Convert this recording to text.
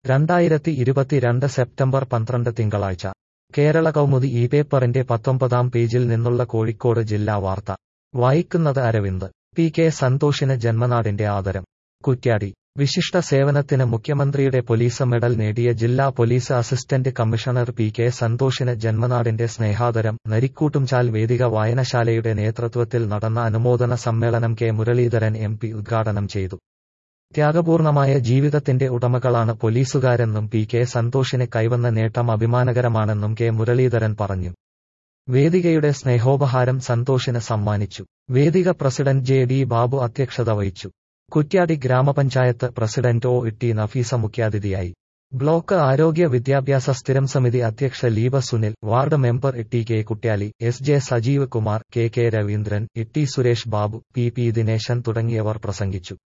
രണ്ടായിരത്തി ഇരുപത്തിരണ്ട് സെപ്റ്റംബർ പന്ത്രണ്ട് തിങ്കളാഴ്ച കേരള കൗമുദി ഈ പേപ്പറിന്റെ പത്തൊമ്പതാം പേജിൽ നിന്നുള്ള കോഴിക്കോട് ജില്ലാ വാർത്ത വായിക്കുന്നത് അരവിന്ദ് പി കെ സന്തോഷിന് ജന്മനാടിന്റെ ആദരം കുറ്റ്യാടി വിശിഷ്ട സേവനത്തിന് മുഖ്യമന്ത്രിയുടെ പോലീസ് മെഡൽ നേടിയ ജില്ലാ police assistant commissioner P K സന്തോഷിന് ജന്മനാടിന്റെ സ്നേഹാദരം നരിക്കൂട്ടുംചാൽ വേദിക വായനശാലയുടെ നേതൃത്വത്തിൽ നടന്ന അനുമോദന സമ്മേളനം കെ മുരളീധരൻ എം പി ഉദ്ഘാടനം ചെയ്തു ത്യാഗപൂർണമായ ജീവിതത്തിന്റെ ഉടമകളാണ് പോലീസുകാരെന്നും പി കെ സന്തോഷിന് കൈവന്ന നേട്ടം അഭിമാനകരമാണെന്നും കെ മുരളീധരൻ പറഞ്ഞു വേദികയുടെ സ്നേഹോപഹാരം സന്തോഷിന് സമ്മാനിച്ചു Vedika president J D Babu അധ്യക്ഷത വഹിച്ചു കുറ്റ്യാടി ഗ്രാമപഞ്ചായത്ത് പ്രസിഡന്റ് ഒ ഇട്ടി നഫീസ മുഖ്യാതിഥിയായി ബ്ലോക്ക് ആരോഗ്യ വിദ്യാഭ്യാസ സ്ഥിരം സമിതി അധ്യക്ഷ Leeba Sunil ward member Itty K Kuttyali S J Sajeev Kumar K K Raveendran Itty Suresh Babu P P Dineshan തുടങ്ങിയവർ പ്രസംഗിച്ചു